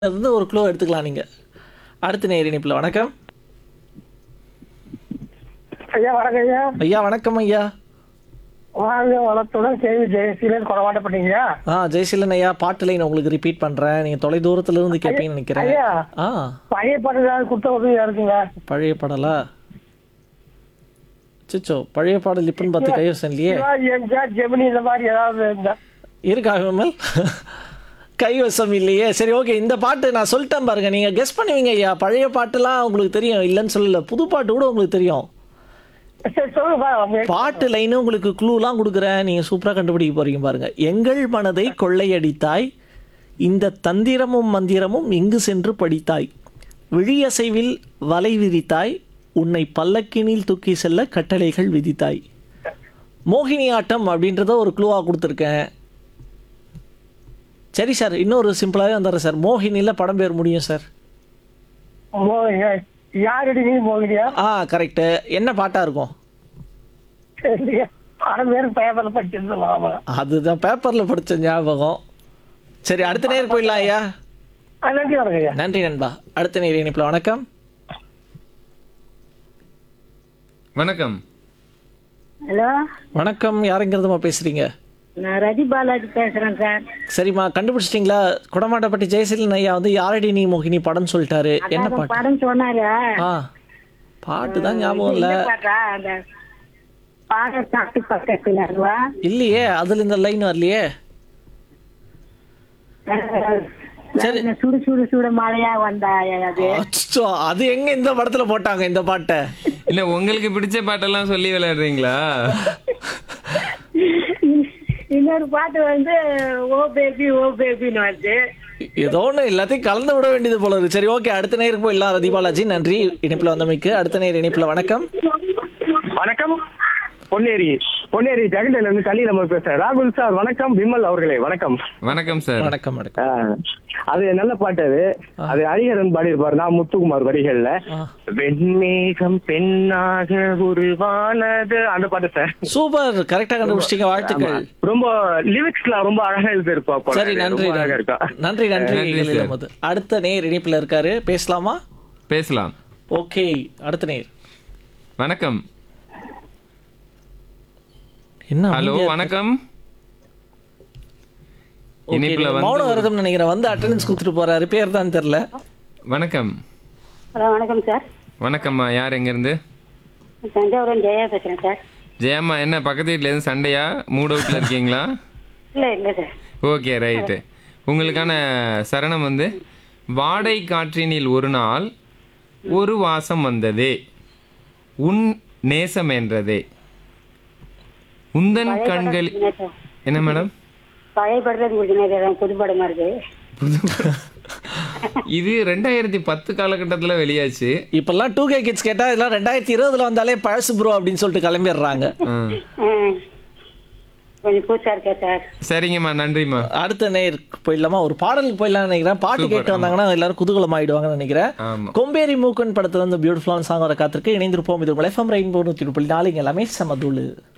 இருந்து ஒரு க்ளோ எடுத்துக்கலாம் நீங்க அடுத்த நேர் இணைப்புல வணக்கம் ஐயா வணக்கம் ஐயா ஐயா வணக்கம் ஐயா வாழ்க வளத்துடன் கேள்வி ஜெயசீலன் கொடமாட்டப்பட்டீங்க ஆ ஜெயசீலன் ஐயா பாட்டு லைன் உங்களுக்கு ரிப்பீட் பண்றேன் நீங்க தொலை தூரத்துல இருந்து கேட்பீங்கன்னு நினைக்கிறேன் ஐயா ஆ பழைய பாட்டு ஏதாவது கொடுத்த உதவியா இருக்குங்க பழைய பாடலா சிச்சோ பழைய பாடல் இப்பன்னு பார்த்து கைவசம் இல்லையே சிவாஜி எம்ஜிஆர் ஜெமினி இந்த மாதிரி ஏதாவது இருந்தா இருக்கா விமல் கைவசம் இல்லையே சரி ஓகே இந்த பாட்டு நான் சொல்லிட்டேன் பாருங்க நீங்க கெஸ் பண்ணுவீங்க ஐயா பழைய பாட்டுலாம் உங்களுக்கு தெரியும் இல்லைன்னு சொல்லல புது பாட்டு கூட உங்களுக்கு தெரியும் சரி சொல்லுங்க அவங்க பாட்டு லைனு உங்களுக்கு க்ளூலாம் கொடுக்குறேன் நீங்கள் சூப்பராக கண்டுபிடிக்க போறீங்க பாருங்க எங்கள் மனதை கொள்ளையடித்தாய் இந்த தந்திரமும் மந்திரமும் எங்கு சென்று படித்தாய் விழியசைவில் வலை விரித்தாய் உன்னை பல்லக்கினில் தூக்கி செல்ல கட்டளைகள் விதித்தாய் மோகினி ஆட்டம் அப்படின்றத ஒரு க்ளூவாக கொடுத்துருக்கேன் சரி சார் இன்னொரு சிம்பிளாகவே வந்துடுறேன் சார் மோகினியில் படம் பேர் முடியும் சார் யாரடி நீ போகிறியா ஆ கரெக்டு என்ன பாட்டாக இருக்கும் சரிங்க பல பேர் பேப்பர்ல படிச்சிருந்தோம் அதுதான் பேப்பரில் படித்த ஞாபகம் சரி அடுத்த நேரம் போயிடலாம் ஐயா நன்றி வணக்கம் ஐயா நன்றி நண்பா அடுத்த நேர இணைப்பில் வணக்கம் வணக்கம் ஹலோ வணக்கம் யாருங்கிறதுமா பேசுறீங்க நான் ரதி பாலாஜி பேசுறேன் சார் சரிம்மா கண்டுபிடிச்சிட்டிங்களா குடமாட்டப்பட்டி ஜெயசீலன் ஐயா வந்து யாரடி நீ மோகினி படம் சொல்லிட்டாரு என்ன அதான் பாட்டு படம் சொன்னாரு ஆ பாட்டு தான் ஞாபகம் இல்லை இந்த பாட்டா அந்த பாட சாப்பிட்டு பக்கத்துல அதுவா இல்லையே அதுல இந்த லைன் வரலையே சரி. இந்த சுடு சுடு சுடு மழையா வந்தா அது அச்சோ அது எங்க இந்த படத்துல போட்டாங்க இந்த பாட்டை இல்ல உங்களுக்கு பிடிச்ச பாட்டெல்லாம் சொல்லி விளையாடுறீங்களா இன்னொரு பாட்டு வந்து ஓ பேபி ஓ பேபின்னு வருது ஏதோ ஒன்று எல்லாத்தையும் கலந்து விட வேண்டியது போல இருக்கு சரி ஓகே அடுத்த நேருக்கு போயிடலாம் ரதி பாலாஜி நன்றி இணைப்பில் வந்தமைக்கு அடுத்த நேர் இணைப்பில் வணக்கம் வணக்கம் பொன்னேரி பொன்னேரி ஜெகண்டன் இருந்து கலி நம்ம பேசுறேன் ராகுல் சார் வணக்கம் விமல் அவர்களே வணக்கம் வணக்கம் சார் வணக்கம் வணக்கம் ஆஹ், அது நல்ல பாட்டு அது அது ஹரிஹரன் பாடியிருப்பாரு நான் முத்துக்குமார் வரிகள்ல ஆ. வெண்மேகம் பெண்ணாக உருவானது அந்த பாட்டு சார் சூப்பர் கரெக்டா கண்டுபிடிச்சிட்டீங்க வாழ்த்துக்கள் ரொம்ப லிரிக்ஸ்லாம் ரொம்ப அழகா எழுதிருப்பா போல சரி நன்றி ரொம்ப அழகா இருக்கா நன்றி நன்றி நன்றி, எழில் சார். அஹமது. அடுத்த நேர் இணைப்பில் இருக்காரு பேசலாமா பேசலாம் ஓகே அடுத்த நேர் வணக்கம் என்ன ஹலோ அமைதியா இருக்கு? வணக்கம் Okay, இணைப்புல நீங்க வந்து மௌன விரதம் நினைக்கிறேன் வந்து அட்டெண்டன்ஸ் கொடுத்துட்டு போறாரு பேர் தான் தெரியல வணக்கம் ஹலோ வணக்கம் சார் வணக்கம்மா யார் எங்க இருந்து தஞ்சாவூரம் ஜெயா பேசுறேன் சார் ஜெயம்மா என்ன பக்கத்து வீட்ல இருந்து சண்டையா மூட் அவுட்ல இருக்கீங்களா இல்ல இல்ல சார் ஓகே ரைட்டு உங்களுக்கான சரணம் வந்து வாடை காற்றினில் ஒரு நாள் ஒரு வாசம் வந்ததே உன் நேசம் என்றதே உந்தன் கண்கள் என்ன மேடம் பழைய படத்துல உங்களுக்கு புது படமா இருக்கு இது ரெண்டாயிரத்தி பத்து காலகட்டத்தில் வெளியாச்சு இப்பெல்லாம் டூ கே கிட்ஸ் கேட்டா இதெல்லாம் ரெண்டாயிரத்தி இருபதுல வந்தாலே பழசு ப்ரோ அப்படின்னு சொல்லிட்டு கிளம்பிடுறாங்க ஆ. ம். கொஞ்சம் புதுசா இருக்கா சார் சரிங்கம்மா நன்றிம்மா அடுத்த நேர் போயிடலாமா ஒரு பாடலுக்கு போயிடலாம்னு நினைக்கிறேன் பாட்டு கேட்டு வந்தாங்கன்னா எல்லாரும் குதூகலம் ஆயிடுவாங்கன்னு நினைக்கிறேன் ஆமா கொம்பேரி மூக்கன் படத்துல வந்து பியூட்டிஃபுல்லான சாங் வர காத்திருக்கு இணைந்திருப்போம் இது உங்கள் எஃப்எம் ரெயின்போ நூற்றி புள்ளி நாலு இங்க எல்லாமே சமதுளு